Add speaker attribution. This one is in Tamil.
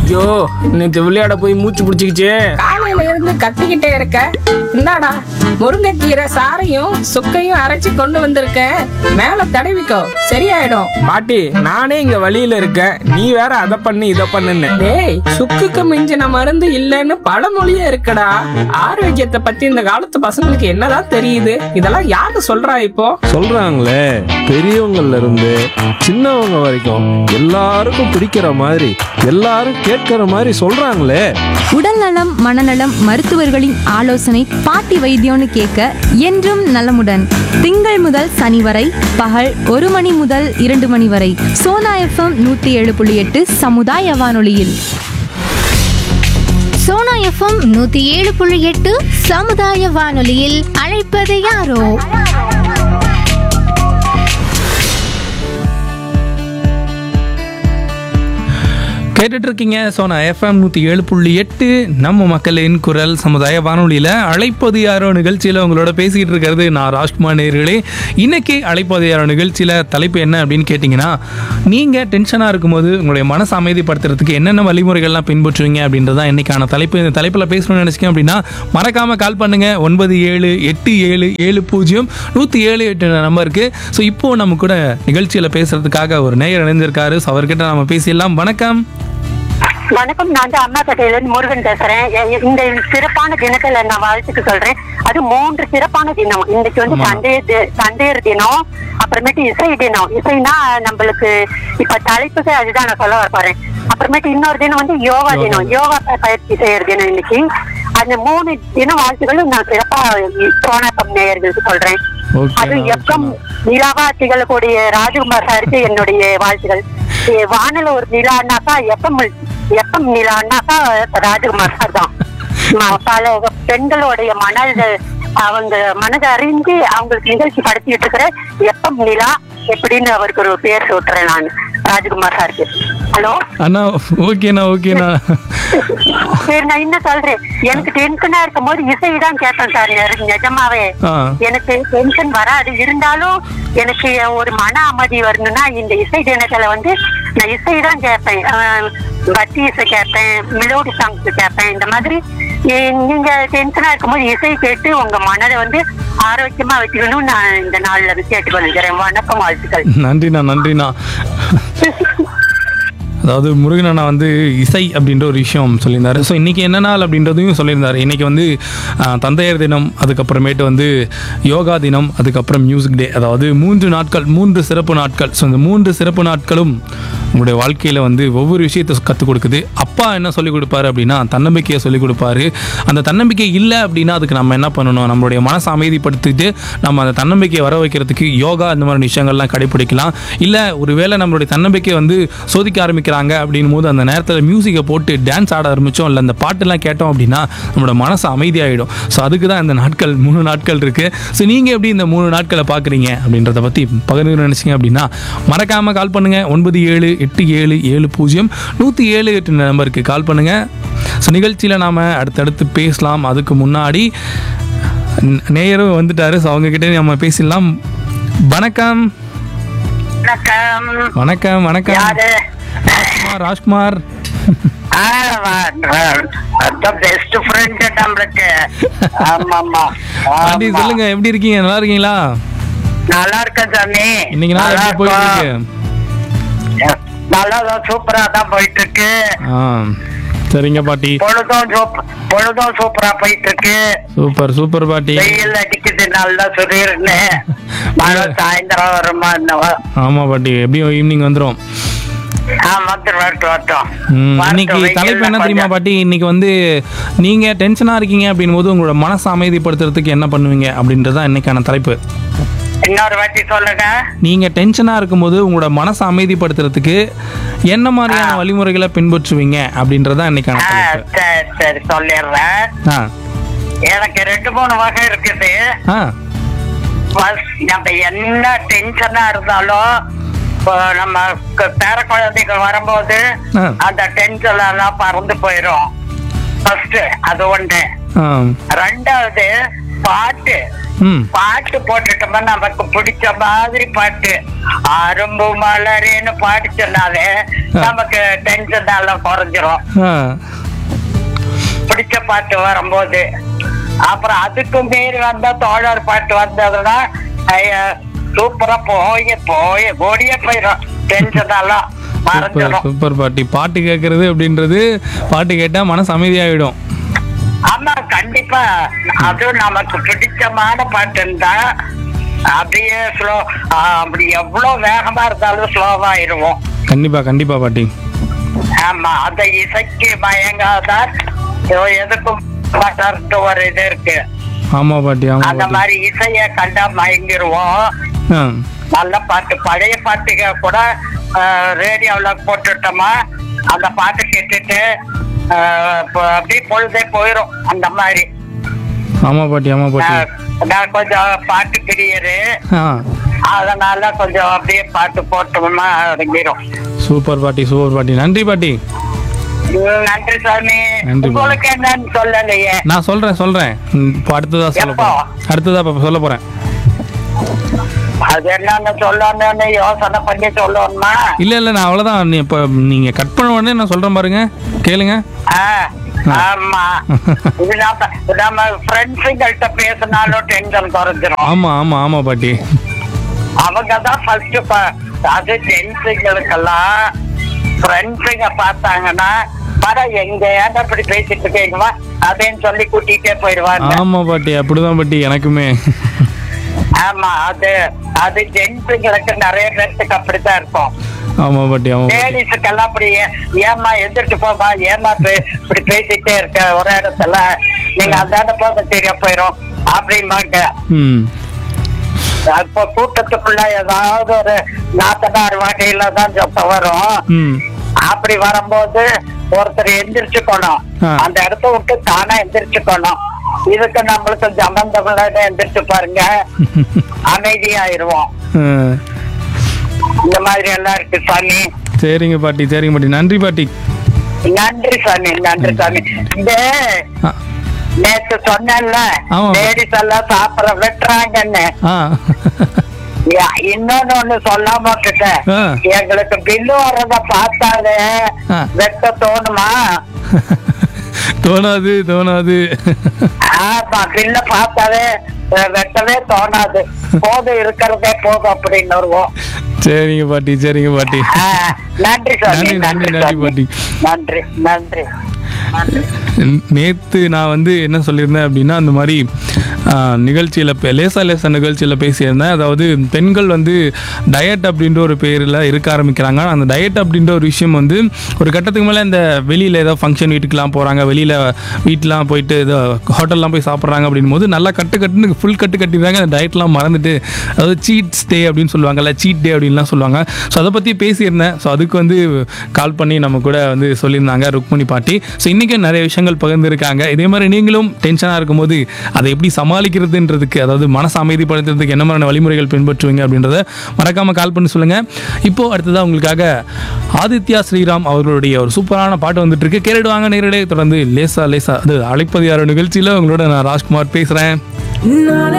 Speaker 1: ஐயோ நேற்று விளையாட போய் மூச்சு பிடிச்சிக்கிச்சே
Speaker 2: காலையில இருந்து கத்திக்கிட்டே இருக்க இந்தாடா முருங்கைக்கீரை சாறையும் சுக்கையும் அரைச்சு கொண்டு வந்திருக்கேன் மேல தடவிக்கோ சரியாயிடும்
Speaker 1: பாட்டி நானே இங்க வழியில இருக்கேன் நீ வேற அதை பண்ணு இதை பண்ணுன்னு
Speaker 2: டேய் சுக்குக்கு மிஞ்சின மருந்து இல்லைன்னு பழமொழியே இருக்குடா ஆரோக்கியத்தை பத்தி இந்த காலத்து பசங்களுக்கு என்னதான் தெரியுது இதெல்லாம் யாரு சொல்றா இப்போ
Speaker 3: சொல்றாங்களே பெரியவங்கள்ல இருந்து சின்னவங்க வரைக்கும் எல்லாருக்கும் பிடிக்கிற மாதிரி எல்லாரும் கேட்கிற மாதிரி சொல்றாங்களே
Speaker 4: உடல் நலம் மனநலம் மருத்துவர்களின் ஆலோசனை பாட்டி வைத்தியம்னு கேட்க என்றும் நலமுடன் திங்கள் முதல் சனி வரை பகல் ஒரு மணி முதல் இரண்டு மணி வரை சோனா எஃப்எம் நூத்தி ஏழு புள்ளி எட்டு சமுதாய வானொலியில்
Speaker 5: சோனா எஃப்எம் நூத்தி ஏழு புள்ளி எட்டு சமுதாய வானொலியில் அழைப்பது யாரோ
Speaker 6: கேட்டுட்டு இருக்கீங்க சோனா எஃப்எம் நூற்றி ஏழு புள்ளி எட்டு நம்ம மக்களின் குரல் சமுதாய வானொலியில் அழைப்பது யாரோ நிகழ்ச்சியில் உங்களோட பேசிக்கிட்டு இருக்கிறது நான் ராஜ்குமார் நேர்களே இன்னைக்கு அழைப்பது யாரோ நிகழ்ச்சியில் தலைப்பு என்ன அப்படின்னு கேட்டிங்கன்னா நீங்கள் டென்ஷனாக இருக்கும்போது உங்களுடைய மனசை அமைதிப்படுத்துறதுக்கு என்னென்ன வழிமுறைகள்லாம் பின்பற்றுவீங்க அப்படின்றது தான் இன்னைக்கான தலைப்பு இந்த தலைப்பில் பேசணும்னு நினச்சிங்க அப்படின்னா மறக்காமல் கால் பண்ணுங்கள் ஒன்பது ஏழு எட்டு ஏழு ஏழு பூஜ்ஜியம் நூற்றி ஏழு எட்டு நம்பருக்கு ஸோ இப்போது நம்ம கூட நிகழ்ச்சியில் பேசுகிறதுக்காக ஒரு நேயர் இணைந்திருக்காரு ஸோ அவர்கிட்ட நம்ம பேசிடலாம் வணக்கம்
Speaker 7: வணக்கம் நான் தான் அம்மா கட்டையில இருந்து முருகன் பேசுறேன் எ- இந்த சிறப்பான தினத்துல நான் வாழ்த்துக்கு சொல்றேன் அது மூன்று சிறப்பான தினம் இன்னைக்கு வந்து
Speaker 6: ஆமா.
Speaker 7: தந்தையர் தி- தந்தையர் தினம் அப்புறமேட்டு இசை தினம் இசைனா நம்மளுக்கு இப்ப தலைப்புக்கு அதுதான் நான் சொல்ல வர போறேன் அப்புறமேட்டு இன்னொரு தினம் வந்து யோகா தினம் யோகா ப- பயிற்சி செய்யற தினம் இன்னைக்கு அந்த மூணு தின வாழ்த்துக்களும் நான் சிறப்பா சோனாக்கம் நேயர்களுக்கு சொல்றேன்
Speaker 6: ஓகே
Speaker 7: அது எப்பம் நிலாவா திகழக்கூடிய ராஜகுமார் சாருக்கு என்னுடைய வாழ்த்துகள் ஏ, வானல ஒரு நிலான்னாக்கா எப்பம் எப்பம் நிலான்னாக்கா ராஜகுமார் சார் தான் ம- பல பெண்களுடைய மனத அவங்க மனதை அறிஞ்சு அவங்களுக்கு நிகழ்ச்சி படுத்திட்டு இருக்கிற எப்பம் நிலா எப்படின்னு அவருக்கு ஒரு பேர் சூட்டுறேன் நான் ராஜகுமார் சாருக்கு ஹலோ
Speaker 6: அண்ணா ஓகேண்ணா ஓகேண்ணா
Speaker 7: சரி நான் என்ன சொல்றேன் எனக்கு டென்ஷனா இருக்கும் போது இசை தான் கேட்பேன் சார் நெ- நிஜமாவே
Speaker 6: ஆ
Speaker 7: எனக்கு டென்ஷன் வராது இருந்தாலும் எனக்கு ஒரு மன அமைதி வரணும்னா இந்த இசை தினத்துல வந்து நான் இசை தான் கேட்பேன் அஹ் பக்தி இசை கேட்பேன் மெலோடி சாங்ஸ் கேட்பேன் இந்த மாதிரி நீ- நீங்க டென்ஷனா இருக்கும்போது இசை கேட்டு உங்க மனதை வந்து ஆரோக்கியமா வச்சுக்கணும்னு நான் இந்த நாள்ல கேட்டுக்கொள்கிறேன் வணக்கம் வாழ்த்துக்கள்
Speaker 6: நன்றிண்ணா நன்றிண்ணா அதாவது முருகன் அண்ணா வந்து இசை அப்படின்ற ஒரு விஷயம் சொல்லியிருந்தாரு ஸோ இன்றைக்கி என்ன நாள் அப்படின்றதையும் சொல்லியிருந்தாரு இன்றைக்கி வந்து ஆ, தந்தையர் தினம் அதுக்கப்புறமேட்டு வந்து யோகா தினம் அதுக்கப்புறம் மியூசிக் டே அதாவது மூன்று நாட்கள் மூன்று சிறப்பு நாட்கள் ஸோ இந்த மூன்று சிறப்பு நாட்களும் உங்களுடைய வாழ்க்கையில் வந்து ஒவ்வொரு விஷயத்தை கற்றுக் கொடுக்குது அப்பா என்ன சொல்லிக் கொடுப்பாரு அப்படின்னா தன்னம்பிக்கையை சொல்லிக் கொடுப்பாரு அந்த தன்னம்பிக்கை இல்லை அப்படின்னா அதுக்கு நம்ம என்ன பண்ணணும் நம்மளுடைய மனசை அமைதிப்படுத்திட்டு நம்ம அந்த தன்னம்பிக்கையை வர வைக்கிறதுக்கு யோகா இந்த மாதிரி விஷயங்கள்லாம் கடைபிடிக்கலாம் இல்லை ஒருவேளை நம்மளுடைய தன்னம்பிக்கை வந்து சோதிக்க ஆரம்பிக்கிறாங்க அப்படின்னும் போது அந்த நேரத்தில் மியூசிக்கை போட்டு டான்ஸ் ஆட ஆரம்பித்தோம் இல்லை அந்த பாட்டெல்லாம் கேட்டோம் அப்படின்னா நம்மளோட மனசு அமைதியாகிடும் ஸோ அதுக்கு தான் இந்த நாட்கள் மூணு நாட்கள் இருக்குது ஸோ நீங்கள் எப்படி இந்த மூணு நாட்களை பார்க்குறீங்க அப்படின்றத பற்றி பகிர்ந்து நினச்சிங்க அப்படின்னா மறக்காமல் கால் பண்ணுங்கள் ஒன்பது ஏழு எட்டு ஏழு ஏழு பூஜ்ஜியம் நூற்றி ஏழு எட்டு நம்பருக்கு கால் பண்ணுங்கள் ஸோ நிகழ்ச்சியில் நாம் அடுத்தடுத்து பேசலாம் அதுக்கு முன்னாடி ந- நேயரும் வந்துட்டாரு ஸோ அவங்கக்கிட்ட நம்ம பேசிடலாம் வணக்கம்
Speaker 7: வணக்கம்
Speaker 6: வணக்கம் வணக்கம்
Speaker 7: யாரு
Speaker 6: ராஜ்குமார் ராஜ்குமார்
Speaker 7: பெஸ்ட் ஃப்ரெண்ட் நம்மளுக்கு ஆமாமா
Speaker 6: பாண்டி சொல்லுங்க எப்படி இருக்கீங்க நல்லா இருக்கீங்களா
Speaker 7: நல்லா இருக்கேன் சாமி
Speaker 6: இன்னைக்கு நாள் எப்படி போயிட்டு இருக்கு
Speaker 7: நல்லா தான் சூப்பரா தான் போயிட்டு இருக்கு
Speaker 6: ஆ சரிங்க பாட்டி
Speaker 7: பொழுதும் சூப்ப- பொழுதும் சூப்பரா போயிட்டு இருக்கு
Speaker 6: சூப்பர் சூப்பர் பாட்டி
Speaker 7: வெயில் அடிக்குது நல்லா சொல்லிருன்னு மழை சாயந்தரம் வருமா என்னவோ
Speaker 6: ஆமா பாட்டி எப்படியும் ஈவினிங் வந்துடும்
Speaker 7: ஆ வந்து வரட்டும் வரட்டும்
Speaker 6: ம்,
Speaker 7: வரட்டும்,
Speaker 6: இன்னைக்கு தலைப்பு என்ன
Speaker 7: வெயில்ல
Speaker 6: தெரியுமா
Speaker 7: கொஞ்சம்.
Speaker 6: பாட்டி இன்னைக்கு வந்து நீங்க டென்ஷனா இருக்கீங்க அப்படின் போது உங்களோட மனசை அமைதிப்படுத்துறதுக்கு என்ன பண்ணுவீங்க அப்படின்றது தான் இன்னைக்கான தலைப்பு
Speaker 7: இன்னொரு வாட்டி சொல்லுங்க
Speaker 6: நீங்க டென்ஷனா இருக்கும்போது உங்களோட மனசை அமைதிப்படுத்துறதுக்கு என்ன மாதிரியான வழிமுறைகளை பின்பற்றுவீங்க அப்படின்றதா இன்னைக்கான
Speaker 7: ஆ,
Speaker 6: தலைப்பு
Speaker 7: சரி சரி சொல்லிடுறேன்
Speaker 6: ஆ
Speaker 7: எனக்கு ரெண்டு மூணு வகை இருக்குது
Speaker 6: ஆ
Speaker 7: First, நம்ம என்ன டென்ஷனா இருந்தாலும் இப்போ நம்ம க- பேர குழந்தைகள் வரும்போது
Speaker 6: ஆ.
Speaker 7: அந்த டென்ஷன் எல்லாம் பறந்து போயிடும் ஃபர்ஸ்ட் அது ஒண்ணு
Speaker 6: ஆ
Speaker 7: ரெண்டாவது பாட்டு
Speaker 6: ம்
Speaker 7: பாட்டு போட்டுட்டோம்னா நமக்கு பிடிச்ச மாதிரி பாட்டு அரும்பு மலரேன்னு பாட்டு சொன்னாலே நமக்கு டென்ஷன் எல்லாம் குறைஞ்சிரும்
Speaker 6: ஆ
Speaker 7: பிடிச்ச பாட்டு வரும்போது அப்புறம் அதுக்கும் மீறி வந்தா தோழர் பாட்டு வந்ததுன்னா ஐயா, சூப்பரா போய் போய் ஓடியே போயிடும் டென்ஷன் எல்லாம்
Speaker 6: சூப்பர்
Speaker 7: மறைஞ்சிடும்
Speaker 6: சூப்பர் பாட்டி பாட்டு கேட்கறது அப்படின்றது பாட்டு கேட்டா மனசு அமைதியாயிடும்
Speaker 7: ஆமா கண்டிப்பா அதுவும் நமக்கு பிடிச்சமான பாட்டு இருந்தா அப்படியே ஸ்லோ அப்படி எவ்வளவு வேகமா இருந்தாலும் ஸ்லோவாயிருவோம்
Speaker 6: கண்டிப்பா கண்டிப்பா பாட்டி
Speaker 7: ஆமா அந்த இசைக்கு மயங்காதான் எதுக்கும் மாட்டார்ன்ட்டு ஒரு இது இருக்கு
Speaker 6: ஆமா பாட்டி ஆமா
Speaker 7: அந்த
Speaker 6: பாட்டி
Speaker 7: மாதிரி இசைய கண்டா மயங்கிருவோம்
Speaker 6: ஆ
Speaker 7: நல்ல பாட்டு பழைய பாட்டுக கூட ரேடியோல போட்டுட்டோமா அந்த பாட்டு கேட்டுட்டு ஆஹ், இப்ப அப்படியே பொழுதே போயிரும் அந்த மாதிரி
Speaker 6: ஆமா பாட்டி ஆமா பாட்டி
Speaker 7: ஆஹ், நான் கொஞ்சம் பாட்டு பிரியரு
Speaker 6: ஆ
Speaker 7: அதனால கொஞ்சம் அப்படியே பாட்டு போட்டோம்னா அடங்கிரும்
Speaker 6: சூப்பர் பாட்டி சூப்பர் பாட்டி நன்றி பாட்டி
Speaker 7: உம், நன்றி சாமி
Speaker 6: நன்றி,
Speaker 7: உங்களுக்கு என்னன்னு சொல்லலையே
Speaker 6: நான் சொல்றேன் சொல்றேன் ம், இப்போ அடுத்ததா சொல்ல
Speaker 7: எப்போ?
Speaker 6: போறேன் அடுத்ததா இப்போ சொல்ல போறேன்
Speaker 7: அது என்னன்னு சொல்லணும்னு யோசனை பண்ணி சொல்லணுமா
Speaker 6: இல்ல இல்ல நான் அவ்வளவுதான் நீ இப்போ நீங்க கட் பண்ண உடனே நான் சொல்றேன் பாருங்க கேளுங்க
Speaker 7: ஆ, ஆமா இது நம்ம நம்ம ஃப்ரெண்ட்ஸுங்கள்ட்ட பேசினாலும் டென்ஷன் குறைஞ்சிரும்
Speaker 6: ஆமா ஆமா ஆமா பாட்டி
Speaker 7: அவங்க தான் ஃபர்ஸ்ட் அது ஜென்ஸுங்களுக்கெல்லாம் ஃப்ரெண்ட்ஸுங்க பார்த்தாங்கன்னா பட எங்க ஏன்டா இப்படி பேசிட்டு இருக்கீங்களா அப்படின்னு சொல்லி கூட்டிட்டே போயிடுவாங்க
Speaker 6: ஆமா பாட்டி அப்படிதான் பாட்டி எனக்குமே
Speaker 7: ஆமா அது அது ஜென்ஸுங்களுக்கு நிறைய பேர்த்துக்கு அப்படித்தான் இருக்கும்
Speaker 6: ஆமா பாட்டி ஆமா பாட்டி.
Speaker 7: லேடிஸுக்கெல்லாம் அப்படி ஏ- ஏம்மா எந்திரிச்சு போமா ஏமா இப்படி பேசிட்டே இருக்க ஒரு இடத்துல நீங்க அந்த போக தெரிய போயிரும் அப்படிம்பாங்க
Speaker 6: ம்
Speaker 7: அப்ப கூட்டத்துக்குள்ள ஏதாவது ஒரு நாத்தனார் வகையில தான் சத்தம் வரும்
Speaker 6: ம்
Speaker 7: அப்படி வரும்போது ஒருத்தர் எந்திரிச்சுக்கணும்
Speaker 6: ஆ.
Speaker 7: அந்த இடத்த விட்டு தானா எந்திரிச்சுக்கணும் இதுக்கு நம்மளுக்கு சம்பந்தம் எந்திரிச்சு பாருங்க அமைதியாயிருவோம்
Speaker 6: ஆ.
Speaker 7: இந்த மாதிரி எல்லாம் இருக்கு சாமி
Speaker 6: சரிங்க பாட்டி சரிங்க பாட்டி நன்றி பாட்டி
Speaker 7: நன்றி சாமி நன்றி சாமி இந்த
Speaker 6: ஆ
Speaker 7: நேத்து சொன்னேன்ல
Speaker 6: ஆமா.
Speaker 7: லேடிஸ் எல்லாம் சாப்பிட வெட்டுறாங்கன்னு
Speaker 6: ஆ
Speaker 7: யா- இன்னொன்னு ஒண்ணு சொல்லாம விட்டுட்டேன்
Speaker 6: ஆ.
Speaker 7: எங்களுக்கு பில்லு வர்றத பார்த்தாலே
Speaker 6: ஆ.
Speaker 7: வெட்ட தோணுமா
Speaker 6: தோணாது தோணாது
Speaker 7: ஆமா பில்ல பார்த்தாலே அஹ், வெட்டவே தோணாது போதும் இருக்கிறதே போதும் அப்படின்னு வருவோம்
Speaker 6: சரிங்க பாட்டி சரிங்க பாட்டி
Speaker 7: ஆ, நன்றி சாமி
Speaker 6: நன்றி, நன்றி,
Speaker 7: நன்றி
Speaker 6: நன்றி,
Speaker 7: சாமி.
Speaker 6: பாட்டி.
Speaker 7: நன்றி நன்றி நன்றி
Speaker 6: நேற்று நான் வந்து என்ன சொல்லியிருந்தேன் அப்படின்னா அந்த மாதிரி நிகழ்ச்சியில் லேசா லேசா நிகழ்ச்சியில் பேசியிருந்தேன் அதாவது பெண்கள் வந்து டயட் அப்படின்ற ஒரு பேரில் இருக்க ஆரம்பிக்கிறாங்க அந்த டயட் அப்படின்ற ஒரு விஷயம் வந்து ஒரு கட்டத்துக்கு மேலே இந்த வெளியில் ஏதோ ஃபங்க்ஷன் வீட்டுக்கெலாம் போகிறாங்க வெளியில் வீட்டெலாம் போயிட்டு ஏதோ ஹோட்டல்லாம் போய் சாப்பிட்றாங்க அப்படின் போது நல்லா கட்டு கட்டுன்னு ஃபுல் கட்டு கட்டிடுறாங்க அந்த டயட்லாம் மறந்துட்டு அதாவது சீட் டே அப்படின்னு சொல்லுவாங்கல்ல சீட் டே அப்படின்லாம் சொல்லுவாங்க ஸோ அதை பற்றி பேசியிருந்தேன் ஸோ அதுக்கு வந்து கால் பண்ணி நம்ம கூட வந்து சொல்லியிருந்தாங்க ருக்மணி பாட்டி ஸோ இன்றைக்கும் நிறைய விஷயங்கள் பகிர்ந்துருக்காங்க இதே மாதிரி நீங்களும் டென்ஷனாக இருக்கும்போது அதை எப்படி சமாளிக்கிறதுன்றதுக்கு அதாவது மனசு அமைதிப்படுத்துறதுக்கு என்ன மாதிரியான வழிமுறைகள் பின்பற்றுவீங்க அப்படின்றத மறக்காமல் கால் பண்ணி சொல்லுங்கள் இப்போது அடுத்ததாக உங்களுக்காக ஆதித்யா ஸ்ரீராம் அவர்களுடைய ஒரு சூப்பரான பாட்டு வந்துட்டு இருக்கு கேட்டுடுவாங்க நேரடியாக தொடர்ந்து லேசா லேசா அது அழைப்பது யாரோ நிகழ்ச்சியில் உங்களோட நான் ராஜ்குமார் பேசுகிறேன்
Speaker 8: நானே